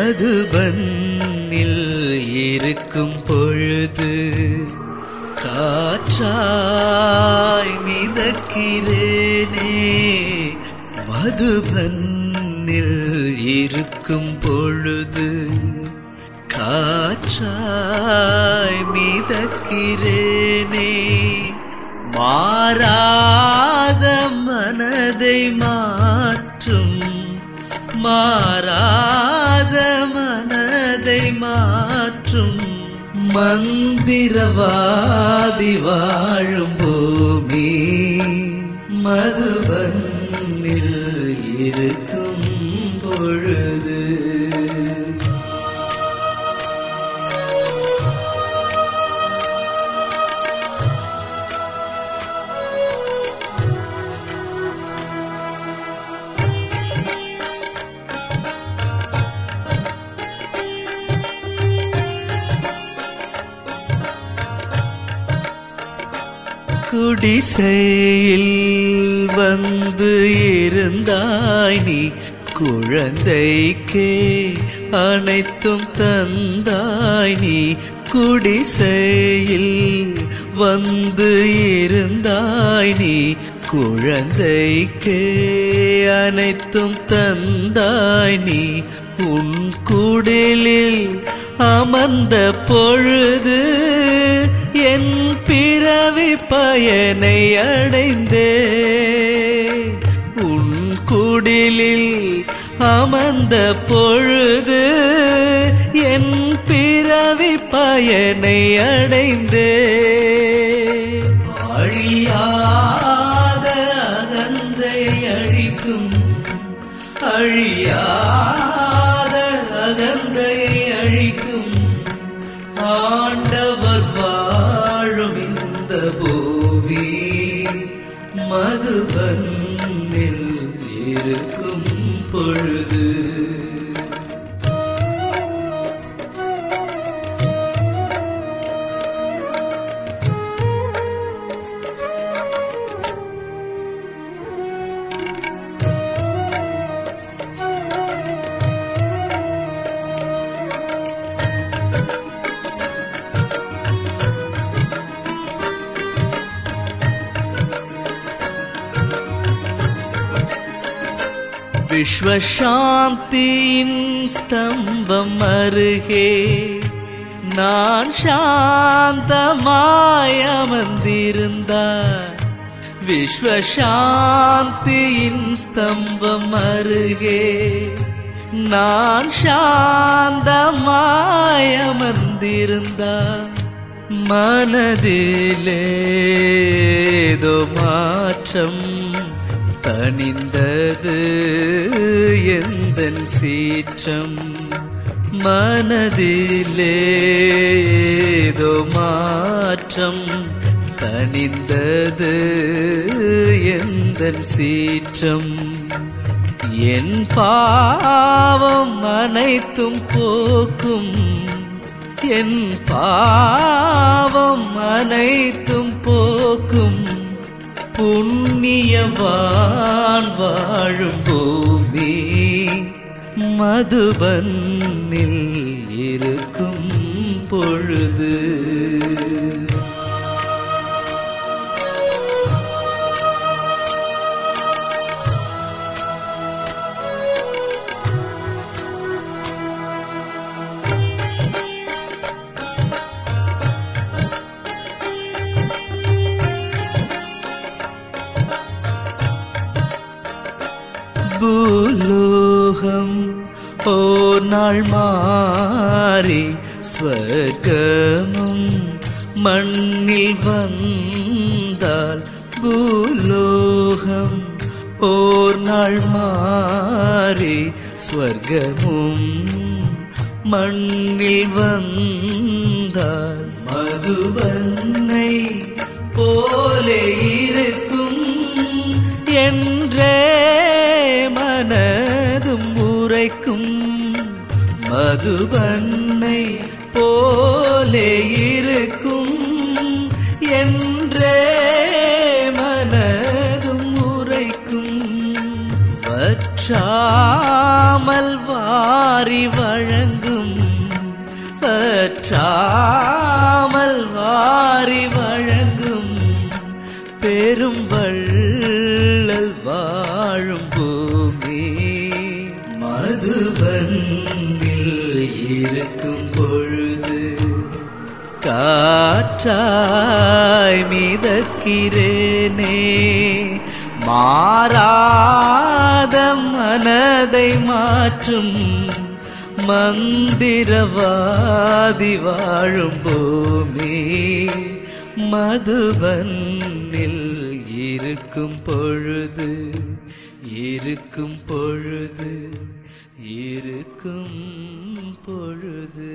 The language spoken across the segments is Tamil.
மதுபன்னில் இருக்கும் பொழுது காற்றாய் மிதக்கிறேனே மதுபன்னில் இருக்கும் பொழுது காற்றாய் மிதக்கிறேனே மாறாத மனதை மாற்றும் மாறாத மனதை மாற்றும் மந்திரவாதி வாழும் பூமி மதுவன்னில் இருக்கும் பொழுது குடிசையில் வந்து இருந்தாய் நீ குழந்தைக்கே அனைத்தும் தந்தாய் நீ குடிசையில் வந்து இருந்தாய் நீ குழந்தைக்கே அனைத்தும் தந்தாய் நீ உன் குடிலில் அமர்ந்த பொழுது என் பிறவி பயனை அடைந்தே உன் குடிலில் அமர்ந்த பொழுது என் பிறவி பயனை அடைந்தே அழியாத அகந்தை அழிக்கும் அழியாத அகந்தை அழிக்கும் ஆண்டவர் வாழும் இந்த பூமி மதுபன்னில் இருக்கும் பொழுது விஸ்வசாந்தியின் ஸ்தம்பம் அருகே நான் சாந்தமாய் அமர்ந்திருந்தார் விஸ்வசாந்தியின் ஸ்தம்பம் அருகே நான் சாந்தமாய் அமர்ந்திருந்தார் மனதிலேதோ மாற்றம் தனிந்தது எந்தன் சீற்றம் மனதிலேதோ மாற்றம் தனிந்தது எந்தன் சீற்றம் என் பாவம் அனைத்தும் போக்கும் என் பாவம் அனைத்தும் போக்கும் புண்ணியவான் வாழும் பூமி மதுபன்னில் இருக்கும் பொழுது பூலோகம் ஓர் நாள் மாறி ஸ்வர்க்கமும் மண்ணில் வந்தால் பூலோகம் ஓர் நாள் மாறி ஸ்வர்க்கமும் மண்ணில் வந்தால் மதுவன்னை போலே இருக்கும் என்றே மனதும் உரைக்கும் மதுபன்னை போலே இருக்கும் என்றே மனதும் உரைக்கும் வற்றாமல் வற்றாமல் வாரி வழங்கும் வற்றாமல் வாரி வழங்கும் பெரும் வள்ளல் வாழும் பூமி மதுவன்னில் இருக்கும் பொழுது காற்றாய் மிதக்கிறேனே மாறாத மனதை மாற்றும் மந்திரவாதி வாழும் பூமி மதுவன்னில் இருக்கும் பொழுது இருக்கும் பொழுது இருக்கும் பொழுது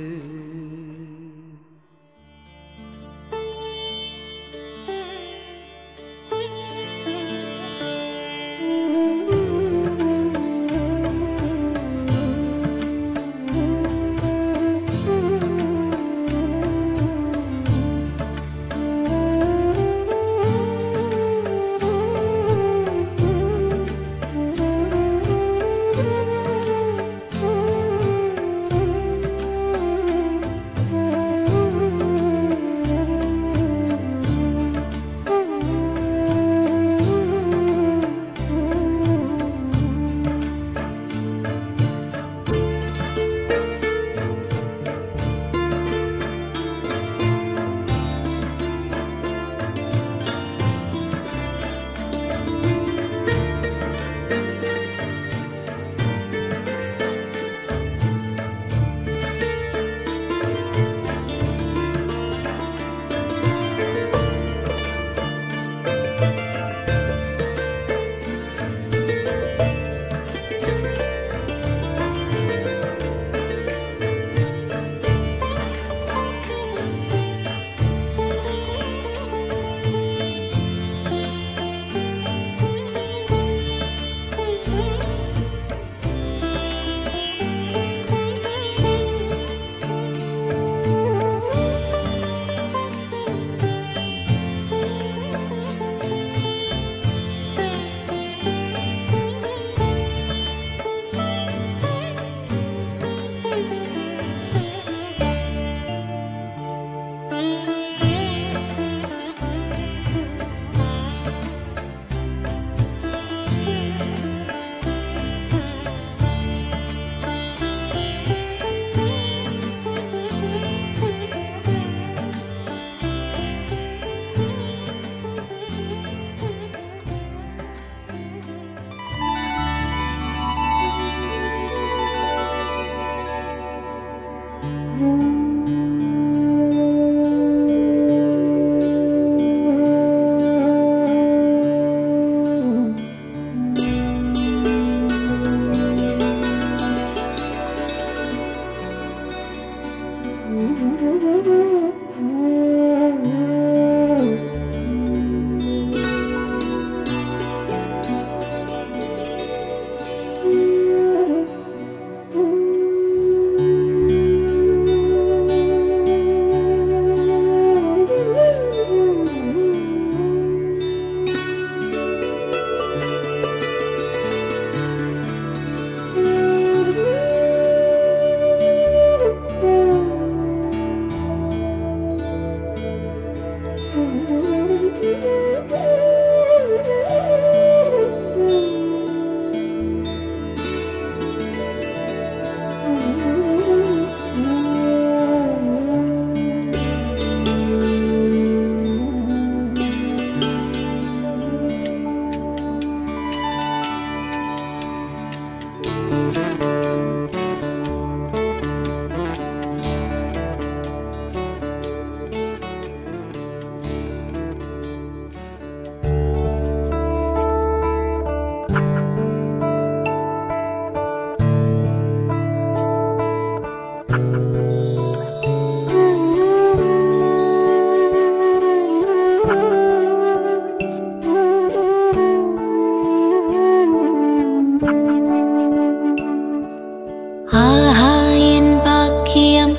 ஆஹா என் பாக்கியம்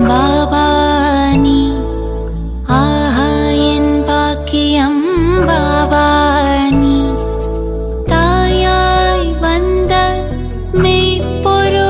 பாபானி ஆஹா என் பாக்கியம் பாபானி தாயாய் வந்த மெய்ப்பொருளாய்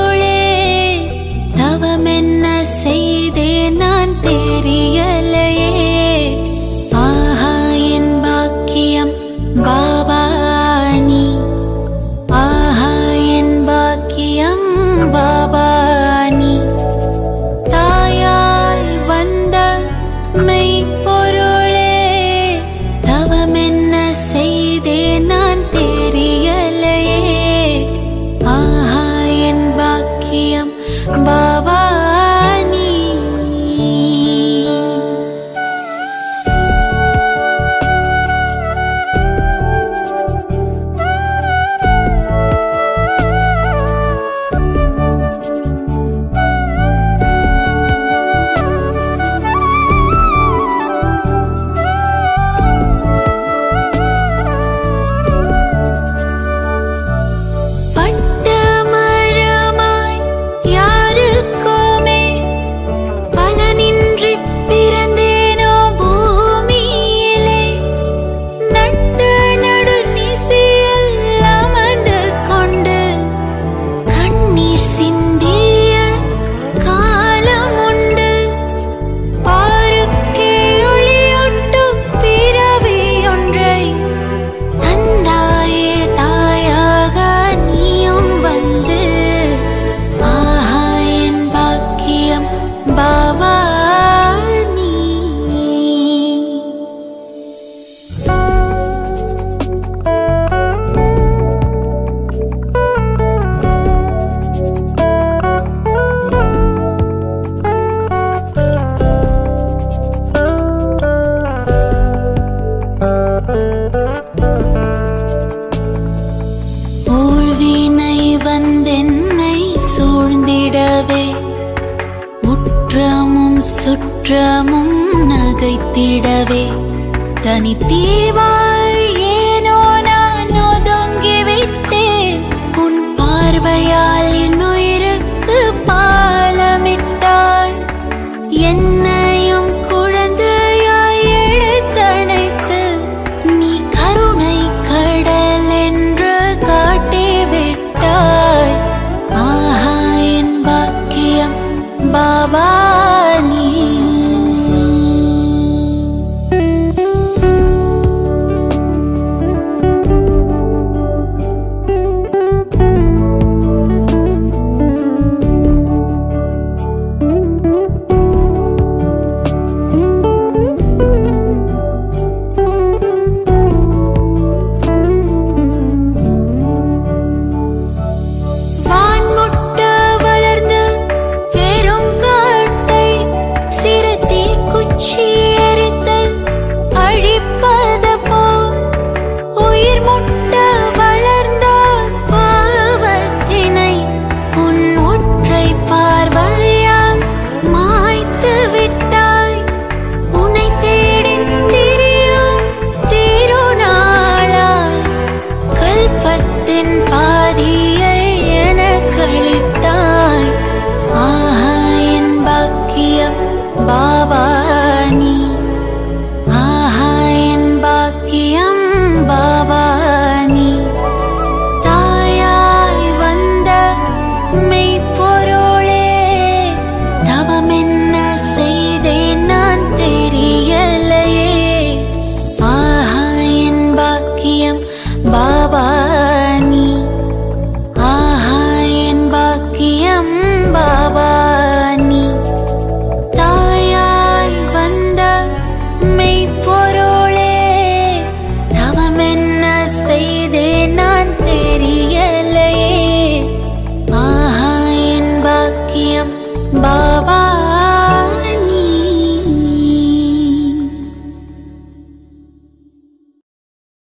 ஊழ்வினை வந்தென்னை சூழ்ந்திடவே உற்றமும் சுற்றமும் நகைத்திடவே தனித்தீவாய்